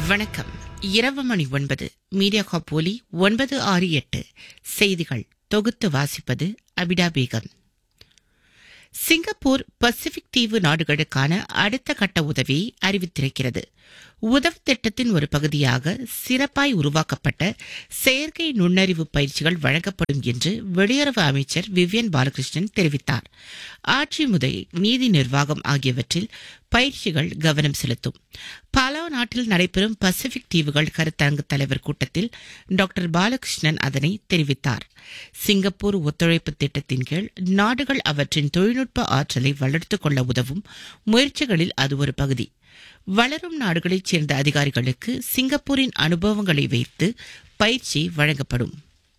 வணக்கம் இரவு மணி ஒன்பது மீடியா காப்போலி ஒன்பது ஆறு எட்டு செய்திகள் தொகுத்து வாசிப்பது அபிடா பேகம் சிங்கப்பூர் பசிபிக் தீவு நாடுகளுக்கான அடுத்த கட்ட உதவியை அறிவித்திருக்கிறது உதவி திட்டத்தின் ஒரு பகுதியாக சிறப்பாய் உருவாக்கப்பட்ட செயற்கை நுண்ணறிவு பயிற்சிகள் வழங்கப்படும் என்று வெளியுறவு அமைச்சர் விவியன் பாலகிருஷ்ணன் தெரிவித்தார் ஆட்சி முறை நீதி நிர்வாகம் ஆகியவற்றில் பயிற்சிகள் கவனம் செலுத்தும் பாலாவ் நாட்டில் நடைபெறும் பசிபிக் தீவுகள் கருத்தரங்கு தலைவர் கூட்டத்தில் டாக்டர் பாலகிருஷ்ணன் அதனை தெரிவித்தார் சிங்கப்பூர் ஒத்துழைப்பு திட்டத்தின் கீழ் நாடுகள் அவற்றின் தொழில்நுட்ப ஆற்றலை வளர்த்துக் கொள்ள உதவும் முயற்சிகளில் அது ஒரு பகுதி வளரும் நாடுகளைச் சேர்ந்த அதிகாரிகளுக்கு சிங்கப்பூரின் அனுபவங்களை வைத்து பயிற்சி வழங்கப்படும்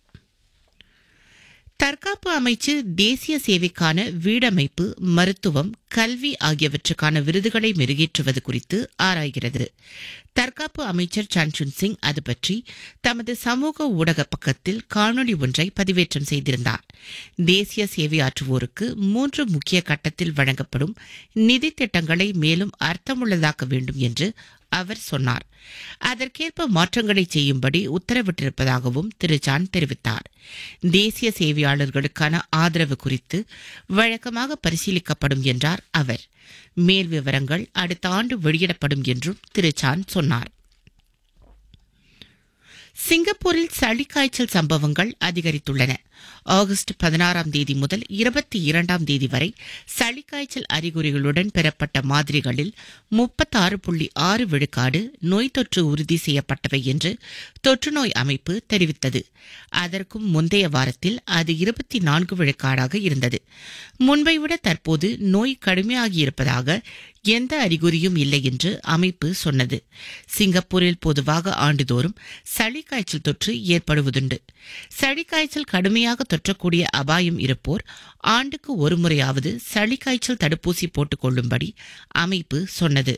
தற்காப்பு அமைச்சு தேசிய சேவைக்கான வீடமைப்பு மருத்துவம் கல்வி ஆகியவற்றுக்கான விருதுகளை மெருகேற்றுவது குறித்து ஆராய்கிறது தற்காப்பு அமைச்சர் சன்சுன் சிங் அது பற்றி தமது சமூக ஊடக பக்கத்தில் காணொளி ஒன்றை பதிவேற்றம் செய்திருந்தார் தேசிய சேவையாற்றுவோருக்கு மூன்று முக்கிய கட்டத்தில் வழங்கப்படும் நிதி திட்டங்களை மேலும் அர்த்தமுள்ளதாக்க வேண்டும் என்று அவர் சொன்னார் அதற்கேற்ப மாற்றங்களை செய்யும்படி உத்தரவிட்டிருப்பதாகவும் திரு ஜான் தெரிவித்தார் தேசிய சேவையாளர்களுக்கான ஆதரவு குறித்து வழக்கமாக பரிசீலிக்கப்படும் என்றார் அவர் மேல் விவரங்கள் அடுத்த ஆண்டு வெளியிடப்படும் என்றும் திரு சான் சொன்னார் சிங்கப்பூரில் சளிக்காய்ச்சல் சம்பவங்கள் அதிகரித்துள்ளன ஆகஸ்ட் பதினாறாம் தேதி முதல் இருபத்தி இரண்டாம் தேதி வரை சளிக்காய்ச்சல் அறிகுறிகளுடன் பெறப்பட்ட மாதிரிகளில் முப்பத்தாறு புள்ளி ஆறு விழுக்காடு நோய் தொற்று உறுதி செய்யப்பட்டவை என்று தொற்றுநோய் அமைப்பு தெரிவித்தது அதற்கும் முந்தைய வாரத்தில் அது இருபத்தி நான்கு விழுக்காடாக இருந்தது முன்பை விட தற்போது நோய் கடுமையாகியிருப்பதாக எந்த அறிகுறியும் இல்லை என்று அமைப்பு சொன்னது சிங்கப்பூரில் பொதுவாக ஆண்டுதோறும் சளிக்காய்ச்சல் தொற்று ஏற்படுவதுண்டு சளிக்காய்ச்சல் கடுமையாக தொற்றக்கூடிய அபாயம் இருப்போர் ஆண்டுக்கு ஒரு முறையாவது சளிக்காய்ச்சல் தடுப்பூசி போட்டுக் கொள்ளும்படி அமைப்பு சொன்னது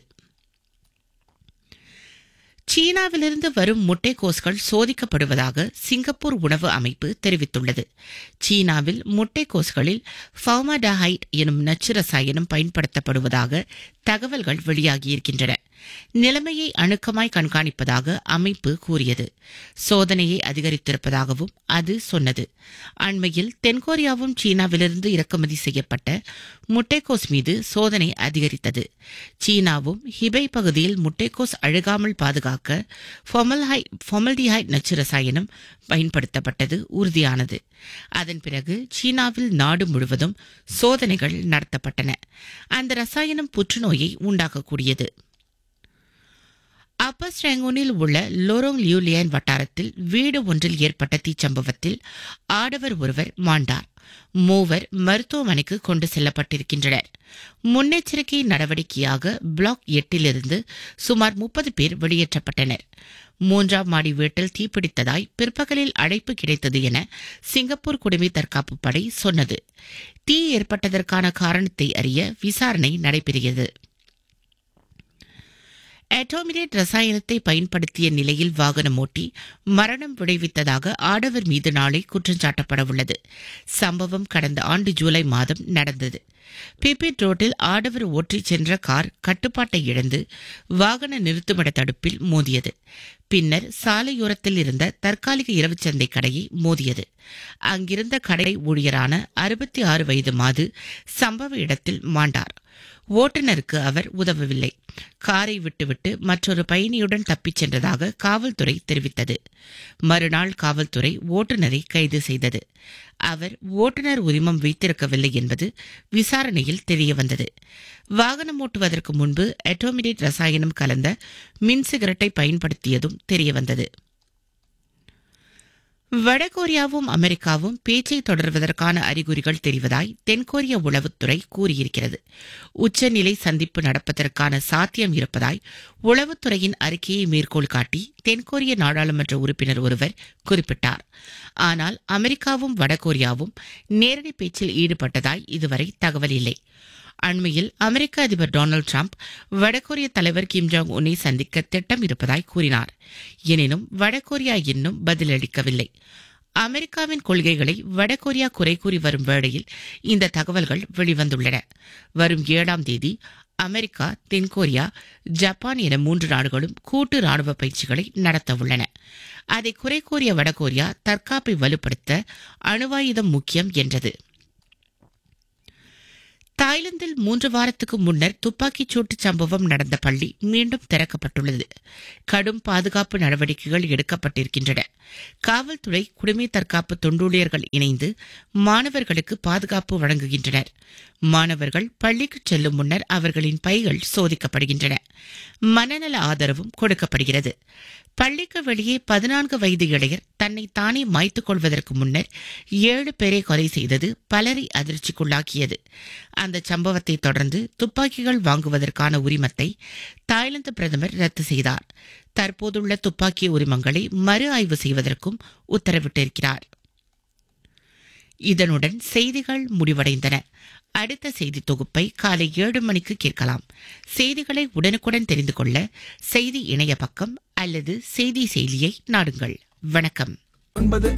சீனாவிலிருந்து வரும் முட்டைக்கோஸ்கள் சோதிக்கப்படுவதாக சிங்கப்பூர் உணவு அமைப்பு தெரிவித்துள்ளது சீனாவில் முட்டைக்கோஸ்களில் ஃபவுமடஹைட் எனும் நச்சு ரசாயனம் பயன்படுத்தப்படுவதாக தகவல்கள் வெளியாகியிருக்கின்றன நிலைமையை அணுக்கமாய் கண்காணிப்பதாக அமைப்பு கூறியது சோதனையை அதிகரித்திருப்பதாகவும் அது சொன்னது அண்மையில் தென்கொரியாவும் சீனாவிலிருந்து இறக்குமதி செய்யப்பட்ட முட்டைக்கோஸ் மீது சோதனை அதிகரித்தது சீனாவும் ஹிபை பகுதியில் முட்டைக்கோஸ் அழுகாமல் பாதுகாக்க ஃபொமல்டிஹைட் நச்சு ரசாயனம் பயன்படுத்தப்பட்டது உறுதியானது அதன் பிறகு சீனாவில் நாடு முழுவதும் சோதனைகள் நடத்தப்பட்டன அந்த ரசாயனம் புற்றுநோயை உண்டாக்கக்கூடியது அப்பர் ஸ்ரேங்கோனில் உள்ள லோரோங் லியூலியன் வட்டாரத்தில் வீடு ஒன்றில் ஏற்பட்ட தீச்சம்பவத்தில் ஆடவர் ஒருவர் மாண்டார் மூவர் மருத்துவமனைக்கு கொண்டு செல்லப்பட்டிருக்கின்றனர் முன்னெச்சரிக்கை நடவடிக்கையாக பிளாக் எட்டிலிருந்து சுமார் முப்பது பேர் வெளியேற்றப்பட்டனர் மூன்றாம் மாடி வீட்டில் தீப்பிடித்ததாய் பிற்பகலில் அழைப்பு கிடைத்தது என சிங்கப்பூர் குடிமை தற்காப்பு படை சொன்னது தீ ஏற்பட்டதற்கான காரணத்தை அறிய விசாரணை நடைபெறுகிறது அட்டோமினேட் ரசாயனத்தை பயன்படுத்திய நிலையில் வாகனம் ஓட்டி மரணம் விளைவித்ததாக ஆடவர் மீது நாளை குற்றஞ்சாட்டப்பட உள்ளது சம்பவம் கடந்த ஆண்டு ஜூலை மாதம் நடந்தது பிபிட் ரோட்டில் ஆடவர் ஓட்டிச் சென்ற கார் கட்டுப்பாட்டை இழந்து வாகன நிறுத்துமிட தடுப்பில் மோதியது பின்னர் சாலையோரத்தில் இருந்த தற்காலிக இரவுச்சந்தை கடையை மோதியது அங்கிருந்த கடை ஊழியரான அறுபத்தி ஆறு வயது மாது சம்பவ இடத்தில் மாண்டார் ஓட்டுநருக்கு அவர் உதவவில்லை காரை விட்டுவிட்டு மற்றொரு பயணியுடன் தப்பிச் சென்றதாக காவல்துறை தெரிவித்தது மறுநாள் காவல்துறை ஓட்டுநரை கைது செய்தது அவர் ஓட்டுநர் உரிமம் வைத்திருக்கவில்லை என்பது விசாரணையில் தெரியவந்தது வாகனம் ஓட்டுவதற்கு முன்பு அட்டோமினேட் ரசாயனம் கலந்த மின் சிகரெட்டை பயன்படுத்தியதும் தெரியவந்தது வடகொரியாவும் அமெரிக்காவும் பேச்சை தொடர்வதற்கான அறிகுறிகள் தெரிவதாய் தென்கொரிய உளவுத்துறை கூறியிருக்கிறது உச்சநிலை சந்திப்பு நடப்பதற்கான சாத்தியம் இருப்பதாய் உளவுத்துறையின் அறிக்கையை மேற்கோள் காட்டி தென்கொரிய நாடாளுமன்ற உறுப்பினர் ஒருவர் குறிப்பிட்டார் ஆனால் அமெரிக்காவும் வடகொரியாவும் நேரடி பேச்சில் ஈடுபட்டதாய் இதுவரை தகவல் இல்லை அண்மையில் அமெரிக்க அதிபர் டொனால்டு டிரம்ப் வடகொரிய தலைவர் கிம் ஜாங் உன்னை சந்திக்க திட்டம் இருப்பதாய் கூறினார் எனினும் வடகொரியா இன்னும் பதிலளிக்கவில்லை அமெரிக்காவின் கொள்கைகளை வடகொரியா குறை கூறி வரும் வேளையில் இந்த தகவல்கள் வெளிவந்துள்ளன வரும் ஏழாம் தேதி அமெரிக்கா தென்கொரியா ஜப்பான் என மூன்று நாடுகளும் கூட்டு ராணுவ பயிற்சிகளை நடத்த உள்ளன அதை குறை கூறிய வடகொரியா தற்காப்பை வலுப்படுத்த அணுவாயுதம் முக்கியம் என்றது தாய்லாந்தில் மூன்று வாரத்துக்கு முன்னர் துப்பாக்கிச் சூட்டு சம்பவம் நடந்த பள்ளி மீண்டும் திறக்கப்பட்டுள்ளது கடும் பாதுகாப்பு நடவடிக்கைகள் எடுக்கப்பட்டிருக்கின்றன காவல்துறை குடிமை தற்காப்பு தொண்டூழியர்கள் இணைந்து மாணவர்களுக்கு பாதுகாப்பு வழங்குகின்றனர் மாணவர்கள் பள்ளிக்கு செல்லும் முன்னர் அவர்களின் பைகள் சோதிக்கப்படுகின்றன மனநல ஆதரவும் கொடுக்கப்படுகிறது பள்ளிக்கு வெளியே பதினான்கு வயது இளையர் தன்னை தானே மாய்த்துக் கொள்வதற்கு முன்னர் ஏழு பேரை கொலை செய்தது பலரை அதிர்ச்சிக்குள்ளாக்கியது அந்த சம்பவத்தை தொடர்ந்து துப்பாக்கிகள் வாங்குவதற்கான உரிமத்தை தாய்லாந்து பிரதமர் ரத்து செய்தார் தற்போதுள்ள துப்பாக்கி உரிமங்களை மறு ஆய்வு செய்வதற்கும் உத்தரவிட்டிருக்கிறார் இதனுடன் செய்திகள் முடிவடைந்தன அடுத்த செய்தி தொகுப்பை காலை ஏழு மணிக்கு கேட்கலாம் செய்திகளை உடனுக்குடன் தெரிந்து கொள்ள செய்தி இணைய பக்கம் அல்லது செய்தி செயலியை நாடுங்கள் வணக்கம் ஒன்பது